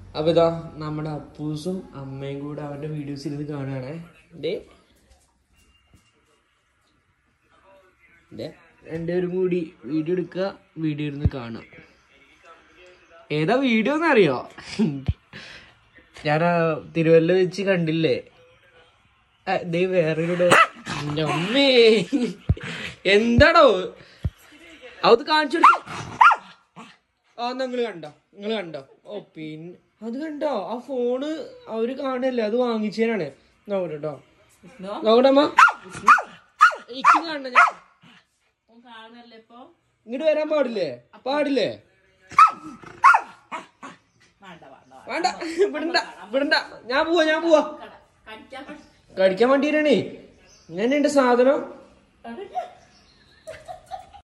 അപ്പൊ ഇതാ നമ്മുടെ അപ്പൂസും അമ്മയും കൂടെ അവന്റെ വീഡിയോസ് ഇരുന്ന് കാണുകയാണേ ദേ ദേ, രണ്ടുപേരും കൂടി വീഡിയോ എടുക്കുക വീഡിയോ ഇരുന്ന് കാണുക ഏതാ വീഡിയോ എന്നറിയോ ഞാൻ ആ തിരുവല്ല വെച്ച് കണ്ടില്ലേ ആ, ദേ വേറൊരു ഡോ- എൻ്റെ അമ്മേ എന്താടോ അത് കാണിച്ചു കൊടുക്ക. ആ നിങ്ങൾ കണ്ടോ നിങ്ങൾ കണ്ടോ ഓ പിന്നെ അത് കണ്ടോ ആ ഫോണ് അവര് കാണല്ലേ അത് വാങ്ങിച്ചേനാണ് നോക്കട്ടെ കേട്ടോ നോക്കട്ടെ അമ്മ എനിക്ക് കാണണ്ട ഞാൻ കാണല്ലേ ഇപ്പൊ ഇങ്ങോട്ട് വരാൻ പാടില്ലേ പാടില്ലേ വേണ്ട വേണ്ട വേണ്ട വിടണ്ട വിടണ്ട ഞാൻ പോവാ ഞാൻ പോവാ കടിക്കാൻ കടിക്കാൻ വേണ്ടിയിട്ടാണേ ഇങ്ങനെയുണ്ട് സാധനം പറ്റ